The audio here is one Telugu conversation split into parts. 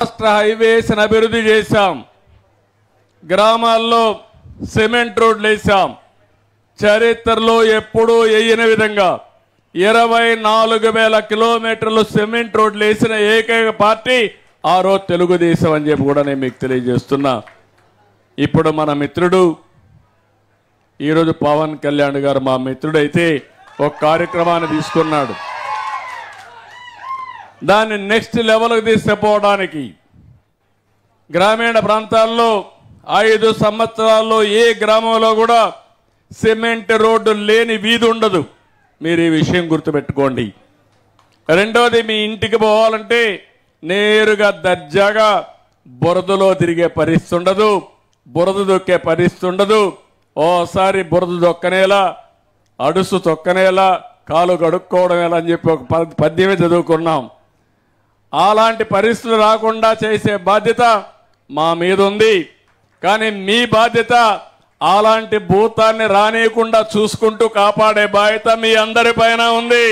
రాష్ట్ర హైవేస్ అభివృద్ధి చేశాం గ్రామాల్లో సిమెంట్ రోడ్లు వేసాం చరిత్రలో ఎప్పుడూ వేయని విధంగా ఇరవై నాలుగు వేల కిలోమీటర్లు సిమెంట్ రోడ్లు వేసిన ఏకైక పార్టీ ఆ రోజు తెలుగుదేశం అని చెప్పి కూడా నేను మీకు తెలియజేస్తున్నా ఇప్పుడు మన మిత్రుడు ఈరోజు పవన్ కళ్యాణ్ గారు మా మిత్రుడైతే ఒక కార్యక్రమాన్ని తీసుకున్నాడు దాన్ని నెక్స్ట్ లెవెల్కి తీసుకుపోవడానికి గ్రామీణ ప్రాంతాల్లో ఐదు సంవత్సరాల్లో ఏ గ్రామంలో కూడా సిమెంట్ రోడ్డు లేని వీధి ఉండదు మీరు ఈ విషయం గుర్తుపెట్టుకోండి రెండోది మీ ఇంటికి పోవాలంటే నేరుగా దర్జాగా బురదలో తిరిగే పరిస్థితి ఉండదు బురద దొక్కే పరిస్థితి ఉండదు ఓసారి బురద దొక్కనేలా అడుసు తొక్కనేలా కాలు కడుక్కోవడం ఎలా అని చెప్పి ఒక పద్- పద్యమే చదువుకున్నాం అలాంటి పరిస్థితులు రాకుండా చేసే బాధ్యత మా మీద ఉంది కానీ మీ బాధ్యత అలాంటి భూతాన్ని రానియకుండా చూసుకుంటూ కాపాడే బాధ్యత మీ అందరి పైన ఉంది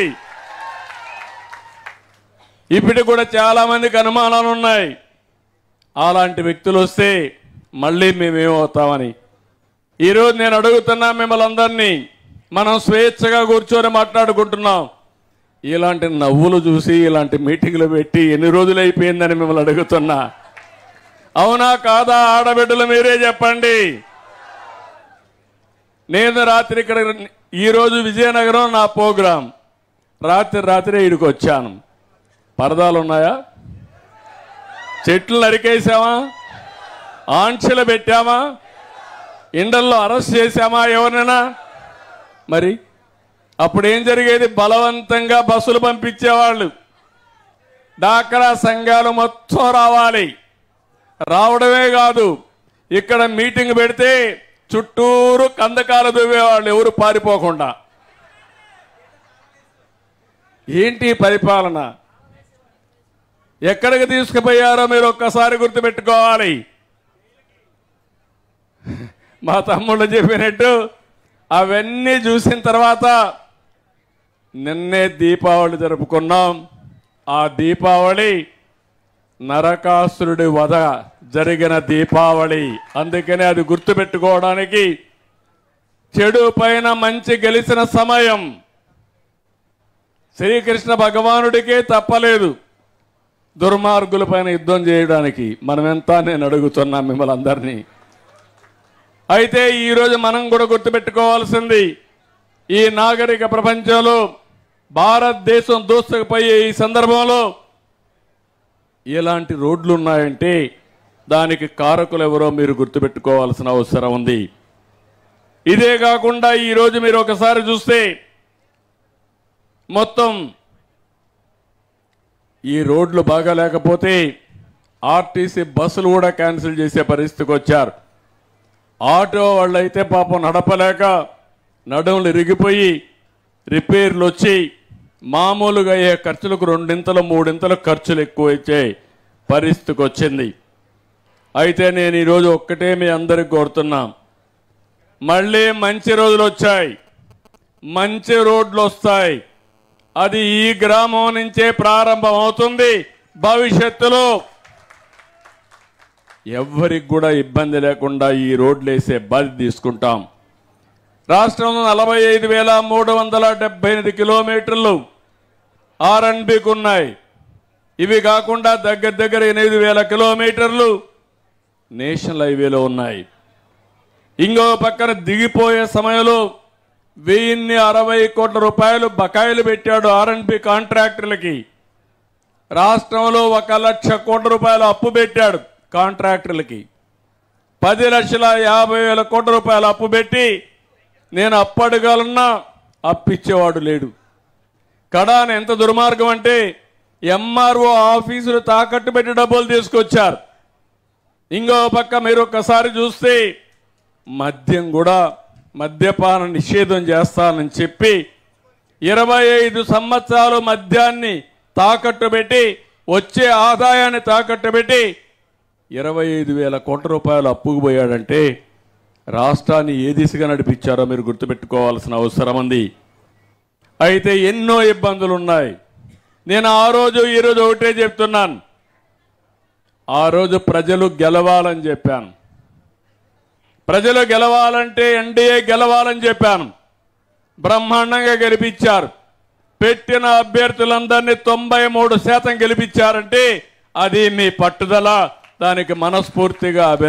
ఇప్పటికి కూడా చాలా మందికి అనుమానాలు ఉన్నాయి అలాంటి వ్యక్తులు వస్తే మళ్ళీ మేమేమవుతామని ఈరోజు నేను అడుగుతున్నా మిమ్మల్ని అందరినీ మనం స్వేచ్ఛగా కూర్చొని మాట్లాడుకుంటున్నాం ఇలాంటి నవ్వులు చూసి ఇలాంటి మీటింగ్లు పెట్టి ఎన్ని రోజులు అయిపోయిందని మిమ్మల్ని అడుగుతున్నా అవునా కాదా ఆడబిడ్డలు మీరే చెప్పండి నేను రాత్రి ఇక్కడ ఈరోజు విజయనగరం నా ప్రోగ్రాం రాత్రి రాత్రి ఇడికి వచ్చాను పరదాలు ఉన్నాయా చెట్లు నరికేసామా ఆంక్షలు పెట్టామా ఇండల్లో అరెస్ట్ చేశామా ఎవరినైనా మరి అప్పుడు ఏం జరిగేది బలవంతంగా బస్సులు పంపించేవాళ్ళు డాక్రా సంఘాలు మొత్తం రావాలి రావడమే కాదు ఇక్కడ మీటింగ్ పెడితే చుట్టూరు కందకాలు దువ్వేవాళ్ళు ఎవరు పారిపోకుండా ఏంటి ఈ పరిపాలన ఎక్కడికి తీసుకుపోయారో మీరు ఒక్కసారి గుర్తుపెట్టుకోవాలి మా తమ్ముళ్ళు చెప్పినట్టు అవన్నీ చూసిన తర్వాత నిన్నే దీపావళి జరుపుకున్నాం ఆ దీపావళి నరకాసురుడి వధ జరిగిన దీపావళి అందుకనే అది గుర్తుపెట్టుకోవడానికి చెడు పైన మంచి గెలిచిన సమయం శ్రీకృష్ణ భగవానుడికే తప్పలేదు దుర్మార్గుల పైన యుద్ధం చేయడానికి మనమెంతా నేను అడుగుతున్నా మిమ్మల్ని అందరినీ అయితే ఈరోజు మనం కూడా గుర్తుపెట్టుకోవాల్సింది ఈ నాగరిక ప్రపంచంలో భారతదేశం దూసుకుపోయే ఈ సందర్భంలో ఇలాంటి రోడ్లు ఉన్నాయంటే దానికి కారకులు ఎవరో మీరు గుర్తుపెట్టుకోవాల్సిన అవసరం ఉంది ఇదే కాకుండా ఈరోజు మీరు ఒకసారి చూస్తే మొత్తం ఈ రోడ్లు బాగా లేకపోతే ఆర్టీసీ బస్సులు కూడా క్యాన్సిల్ చేసే పరిస్థితికి వచ్చారు ఆటో వాళ్ళైతే పాపం నడపలేక నడుములు ఇరిగిపోయి రిపేర్లు వచ్చి మామూలుగా అయ్యే ఖర్చులకు రెండింతలు మూడింతలు ఖర్చులు ఎక్కువ వచ్చే పరిస్థితికి వచ్చింది అయితే నేను ఈరోజు ఒక్కటే మీ అందరికి కోరుతున్నా మళ్ళీ మంచి రోజులు వచ్చాయి మంచి రోడ్లు వస్తాయి అది ఈ గ్రామం నుంచే ప్రారంభం అవుతుంది భవిష్యత్తులో ఎవ్వరికి కూడా ఇబ్బంది లేకుండా ఈ రోడ్లు వేసే బాధ్యత తీసుకుంటాం రాష్ట్రంలో నలభై ఐదు వేల మూడు వందల డెబ్బై ఎనిమిది కిలోమీటర్లు ఆర్ఎన్బికి ఉన్నాయి ఇవి కాకుండా దగ్గర దగ్గర ఎనిమిది వేల కిలోమీటర్లు నేషనల్ హైవేలో ఉన్నాయి ఇంకో పక్కన దిగిపోయే సమయంలో వెయ్యిన్ని అరవై కోట్ల రూపాయలు బకాయిలు పెట్టాడు ఆర్ఎన్బి కాంట్రాక్టర్లకి రాష్ట్రంలో ఒక లక్ష కోట్ల రూపాయలు అప్పు పెట్టాడు కాంట్రాక్టర్లకి పది లక్షల యాభై వేల కోట్ల రూపాయలు అప్పు పెట్టి నేను అప్పడగలన్నా అప్పిచ్చేవాడు లేడు కడాన ఎంత దుర్మార్గం అంటే ఎంఆర్ఓ ఆఫీసులు తాకట్టు పెట్టి డబ్బులు తీసుకొచ్చారు ఇంకో పక్క మీరు ఒక్కసారి చూస్తే మద్యం కూడా మద్యపాన నిషేధం చేస్తానని చెప్పి ఇరవై ఐదు సంవత్సరాలు మద్యాన్ని తాకట్టు పెట్టి వచ్చే ఆదాయాన్ని తాకట్టు పెట్టి ఇరవై ఐదు వేల కోట్ల రూపాయలు అప్పుకు పోయాడంటే రాష్ట్రాన్ని ఏ దిశగా నడిపించారో మీరు గుర్తుపెట్టుకోవాల్సిన అవసరం ఉంది అయితే ఎన్నో ఇబ్బందులు ఉన్నాయి నేను ఆ రోజు ఈరోజు ఒకటే చెప్తున్నాను ఆ రోజు ప్రజలు గెలవాలని చెప్పాను ప్రజలు గెలవాలంటే ఎన్డీఏ గెలవాలని చెప్పాను బ్రహ్మాండంగా గెలిపించారు పెట్టిన అభ్యర్థులందరినీ తొంభై మూడు శాతం గెలిపించారంటే అది మీ పట్టుదల దానికి మనస్ఫూర్తిగా అభి